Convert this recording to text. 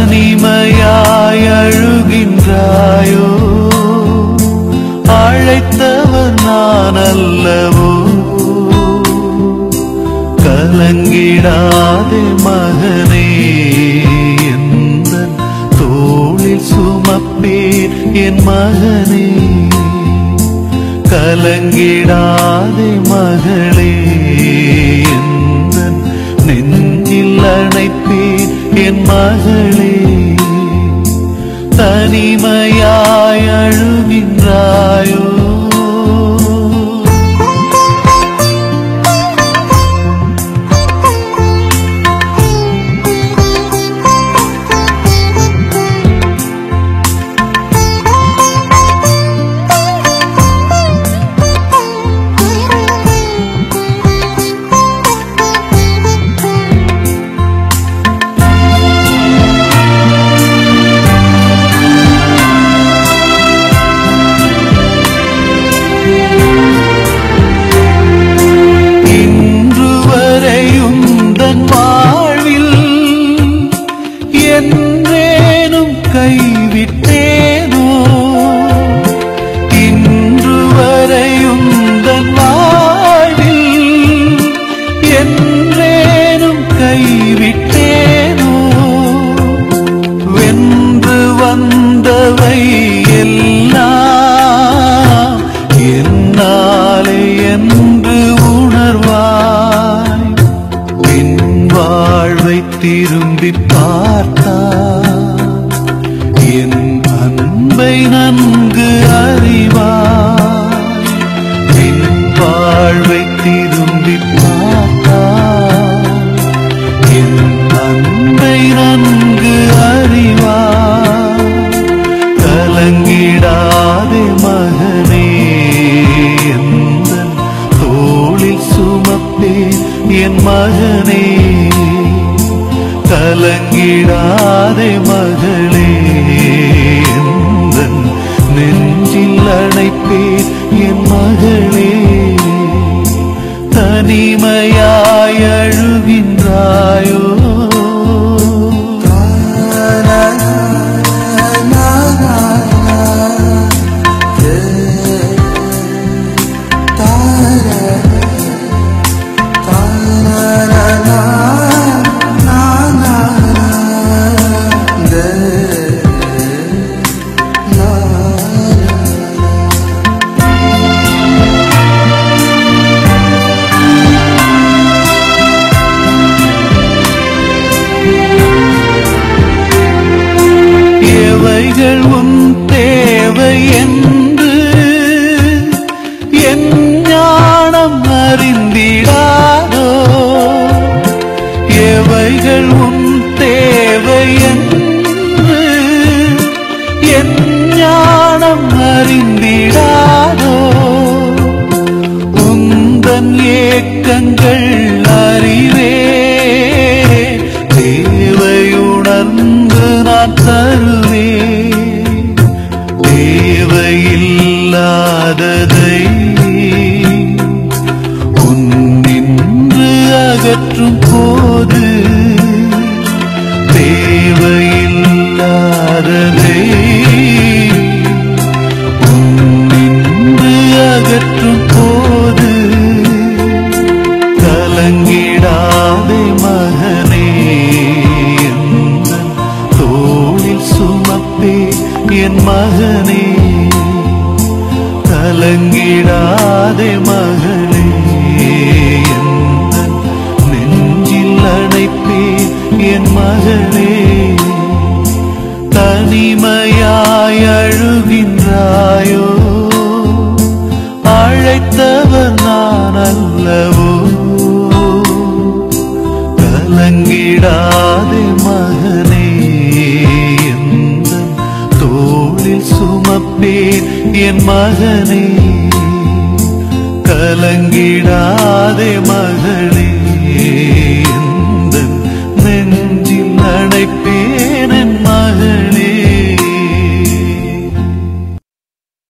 தனிமையாய் அழுகின்றாயோ அழைத்தவர் நான் அல்லவோ கலங்கிடாதே மகனே எந்தன் தோளில் சுமப்பேர் என் மகனே கலங்கிடாதே மகளே எந்தன் நெஞ்சில் அணைப்பேன் என் மகளே தனிமையாய் அழுகின்றாயோ இன்று வரையும் தன் வாழ்வில் என்றேனும் கைவிட்டேனோ இன்று வரையும் தன் வாழ்வில் என்றேனும் கைவிட்டேனோ வென்று வந்தவை எல்லாம் என்னாலே என்று உணர்வாய் பின் வாழ்வை திரும்பி பார்த்தாய் என் அன்பை நன்கு அறிவாய் பின் வாழ்வை திரும்பி பார்த்தாய் என் அன்பை நன்கு அறிவாய் கலங்கிடாதே மகனே எந்தன் தோளில் சுமப்பே என் மகனே கலங்கிடாதே மகளே எந்தன் நெஞ்சில் அணைப்பே என் மகளே தனிமையாய் அழுகின்றாயோ எவைகள் உன் தேவை என்று என் ஞானம் அறிந்திடாதோ எவைகள் உன் தேவை என்று என் ஞானம் அறிந்திடாதோ உந்தன் ஏக்கங்கள் அறிவே தேவையுணர்ந்து நான் தருவேன் தேவையில்லாததை உன்னின்று அகற்றும் போது தேவையில்லாததை உன்னின்று அகற்றும் போது கலங்கிடாதே மகனே எந்தன் தோளில் சுமப்பே என் மகனே கலங்கிடாதே மகளே எந்தன் நெஞ்சில் அணைப்பே என் மகளே தனிமையாய் அழுகின்றாயோ அழைத்தவர் நான் அல்லவோ கலங்கிடாதே மகனே எந்தன் தோளில் சுமப்பேன் என் மகனே கலங்கிடாதே மகனே